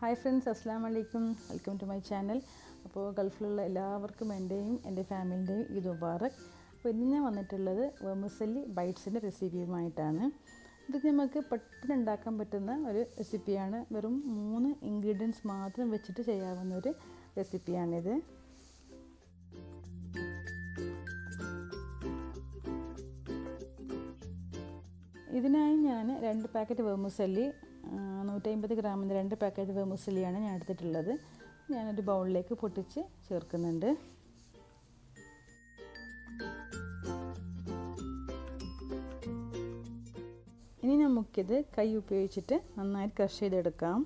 hi friends അസ്സാം വലൈക്കും welcome to my channel അപ്പോൾ ഗൾഫിലുള്ള എല്ലാവർക്കും എൻ്റെയും എൻ്റെ ഫാമിലിൻ്റെയും ഈദ് മുബാറക് അപ്പോൾ ഇന്ന് ഞാൻ വന്നിട്ടുള്ളത് വെമുസല്ലി ബൈറ്റ്സിൻ്റെ റെസിപ്പിയുമായിട്ടാണ് ഇത് നമുക്ക് പെട്ടെന്ന് ഉണ്ടാക്കാൻ പറ്റുന്ന ഒരു റെസിപ്പിയാണ് വെറും മൂന്ന് ഇൻഗ്രീഡിയൻസ് മാത്രം വെച്ചിട്ട് ചെയ്യാവുന്ന ഒരു റെസിപ്പിയാണിത് ഇതിനായി ഞാൻ രണ്ട് പാക്കറ്റ് വെമുസല്ലി നൂറ്റമ്പത് ഗ്രാമിൻ്റെ രണ്ട് പാക്കറ്റ് വെമുസല്ലിയാണ് ഞാൻ എടുത്തിട്ടുള്ളത് ഞാനൊരു ബൗളിലേക്ക് പൊട്ടിച്ച് ചേർക്കുന്നുണ്ട് ഇനി നമുക്കിത് കൈ ഉപയോഗിച്ചിട്ട് നന്നായിട്ട് ക്രഷ് ചെയ്തെടുക്കാം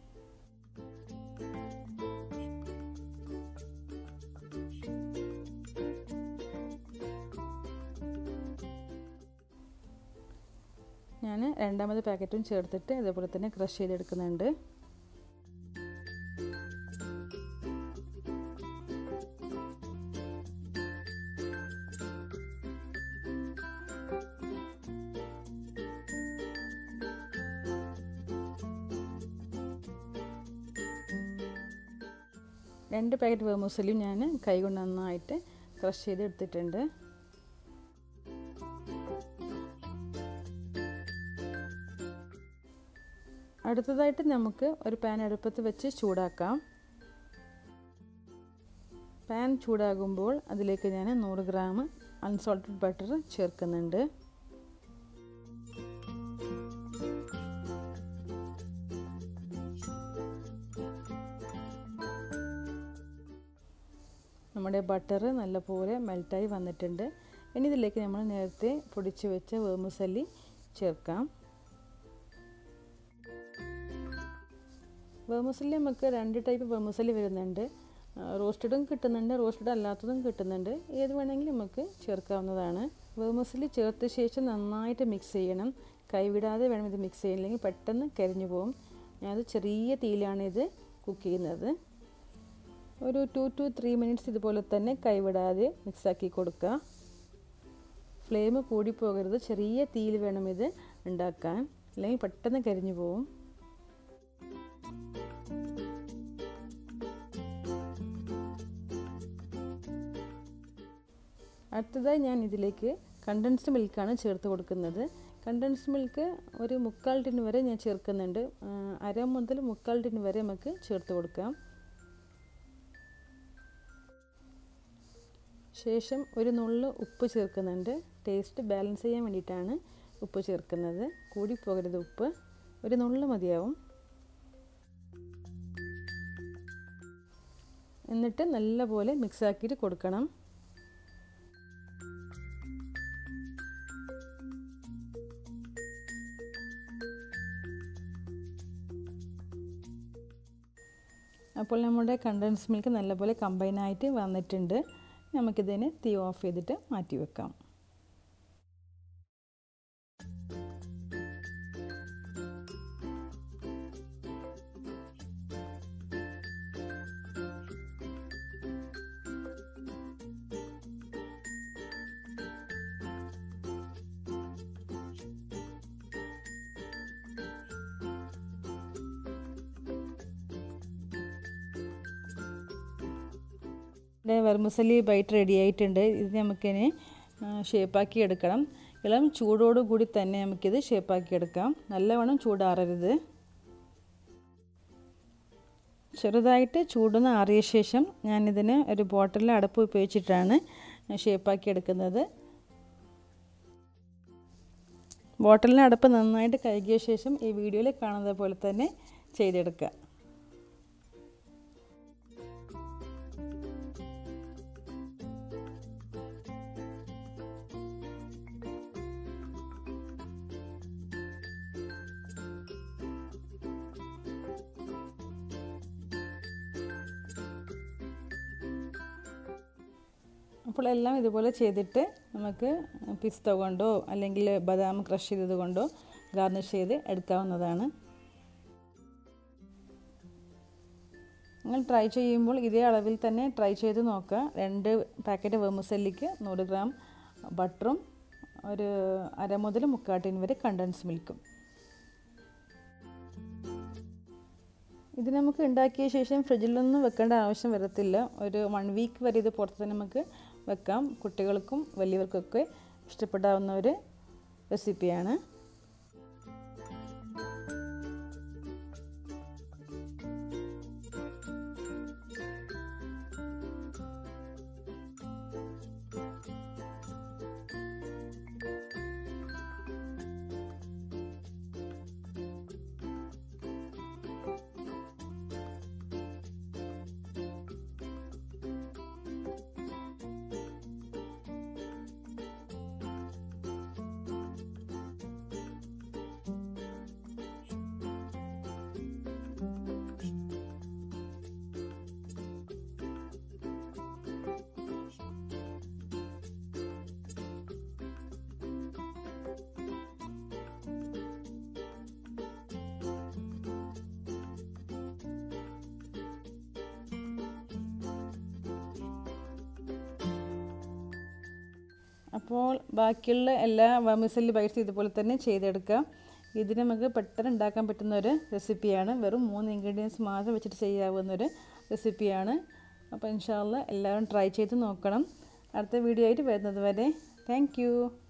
ഞാൻ രണ്ടാമത് പാക്കറ്റും ചേർത്തിട്ട് ഇതേപോലെ തന്നെ ക്രഷ് ചെയ്തെടുക്കുന്നുണ്ട് രണ്ട് പാക്കറ്റ് വേമൂസലും ഞാൻ കൈകൊണ്ട് നന്നായിട്ട് ക്രഷ് ചെയ്ത് എടുത്തിട്ടുണ്ട് അടുത്തതായിട്ട് നമുക്ക് ഒരു പാൻ അടുപ്പത്ത് വെച്ച് ചൂടാക്കാം പാൻ ചൂടാകുമ്പോൾ അതിലേക്ക് ഞാൻ നൂറ് ഗ്രാം അൺസോൾട്ടഡ് ബട്ടർ ചേർക്കുന്നുണ്ട് നമ്മുടെ ബട്ടർ നല്ലപോലെ മെൽറ്റായി വന്നിട്ടുണ്ട് ഇനി ഇതിലേക്ക് നമ്മൾ നേരത്തെ പൊടിച്ച് വെച്ച വേമുസല്ലി ചേർക്കാം വേമുസല്ലി നമുക്ക് രണ്ട് ടൈപ്പ് വേമുസല്ലി വരുന്നുണ്ട് റോസ്റ്റഡും കിട്ടുന്നുണ്ട് റോസ്റ്റഡ് അല്ലാത്തതും കിട്ടുന്നുണ്ട് ഏത് വേണമെങ്കിലും നമുക്ക് ചേർക്കാവുന്നതാണ് വേമുസല്ലി ചേർത്ത ശേഷം നന്നായിട്ട് മിക്സ് ചെയ്യണം കൈവിടാതെ വേണം ഇത് മിക്സ് ചെയ്യില്ലെങ്കിൽ പെട്ടെന്ന് കരിഞ്ഞു പോകും ഞാനത് ചെറിയ തീയിലാണ് ഇത് കുക്ക് ചെയ്യുന്നത് ഒരു ടു ടു ത്രീ മിനിറ്റ്സ് ഇതുപോലെ തന്നെ കൈവിടാതെ മിക്സാക്കി കൊടുക്കുക ഫ്ലെയിം കൂടിപ്പോകരുത് ചെറിയ തീയിൽ വേണം ഇത് ഉണ്ടാക്കാൻ അല്ലെങ്കിൽ പെട്ടെന്ന് കരിഞ്ഞു പോകും അടുത്തതായി ഞാൻ ഇതിലേക്ക് കണ്ടൻസ്ഡ് മിൽക്കാണ് ചേർത്ത് കൊടുക്കുന്നത് കണ്ടൻസ്ഡ് മിൽക്ക് ഒരു മുക്കാൽ ടിൻ വരെ ഞാൻ ചേർക്കുന്നുണ്ട് അര മുതൽ മുക്കാൽ ടിൻ വരെ നമുക്ക് ചേർത്ത് കൊടുക്കാം ശേഷം ഒരു നുള്ളു ഉപ്പ് ചേർക്കുന്നുണ്ട് ടേസ്റ്റ് ബാലൻസ് ചെയ്യാൻ വേണ്ടിയിട്ടാണ് ഉപ്പ് ചേർക്കുന്നത് കൂടി പോകരുത് ഉപ്പ് ഒരു നുള്ളു മതിയാവും എന്നിട്ട് നല്ലപോലെ മിക്സാക്കിയിട്ട് കൊടുക്കണം അപ്പോൾ നമ്മുടെ കണ്ടൻസ് മിൽക്ക് നല്ലപോലെ കമ്പൈനായിട്ട് വന്നിട്ടുണ്ട് നമുക്കിതിനെ തീ ഓഫ് ചെയ്തിട്ട് മാറ്റി വെക്കാം വെർമുസലി ബൈറ്റ് റെഡി ആയിട്ടുണ്ട് ഇത് നമുക്കിനി ഷേപ്പാക്കി എടുക്കണം ഇളം ചൂടോടു കൂടി തന്നെ നമുക്കിത് ഷേപ്പാക്കി എടുക്കാം നല്ലവണ്ണം ചൂടാറരുത് ചെറുതായിട്ട് ചൂടൊന്ന് ആറിയ ശേഷം ഞാനിതിന് ഒരു ബോട്ടിലിൽ അടപ്പ് ഉപയോഗിച്ചിട്ടാണ് ഷേപ്പാക്കി എടുക്കുന്നത് ബോട്ടിലിന് അടപ്പ് നന്നായിട്ട് കഴുകിയ ശേഷം ഈ വീഡിയോയിൽ കാണുന്നത് പോലെ തന്നെ ചെയ്തെടുക്കുക അപ്പോൾ എല്ലാം ഇതുപോലെ ചെയ്തിട്ട് നമുക്ക് പിസ്ത കൊണ്ടോ അല്ലെങ്കിൽ ബദാം ക്രഷ് ചെയ്തത് കൊണ്ടോ ഗാർണിഷ് ചെയ്ത് എടുക്കാവുന്നതാണ് നിങ്ങൾ ട്രൈ ചെയ്യുമ്പോൾ ഇതേ അളവിൽ തന്നെ ട്രൈ ചെയ്ത് നോക്കുക രണ്ട് പാക്കറ്റ് വെമുസല്ലിക്ക് നൂറ് ഗ്രാം ബട്ടറും ഒരു അര മുതൽ മുക്കാൽ ടീൻ വരെ കണ്ടൻസ് മിൽക്കും ഇത് നമുക്ക് ഉണ്ടാക്കിയ ശേഷം ഫ്രിഡ്ജിലൊന്നും വെക്കേണ്ട ആവശ്യം വരത്തില്ല ഒരു വൺ വീക്ക് വരെ ഇത് പുറത്ത് തന്നെ നമുക്ക് വെക്കാം കുട്ടികൾക്കും വലിയവർക്കൊക്കെ ഇഷ്ടപ്പെടാവുന്ന ഒരു റെസിപ്പിയാണ് അപ്പോൾ ബാക്കിയുള്ള എല്ലാ വമിസലി ബൈറ്റ്സ് ഇതുപോലെ തന്നെ ചെയ്തെടുക്കാം ഇത് നമുക്ക് പെട്ടെന്ന് ഉണ്ടാക്കാൻ പറ്റുന്ന ഒരു റെസിപ്പിയാണ് വെറും മൂന്ന് ഇൻഗ്രീഡിയൻസ് മാത്രം വെച്ചിട്ട് ചെയ്യാവുന്ന ഒരു റെസിപ്പിയാണ് അപ്പോൾ ഇൻഷാല്ല എല്ലാവരും ട്രൈ ചെയ്ത് നോക്കണം അടുത്ത വീഡിയോ ആയിട്ട് വരുന്നത് വരെ താങ്ക്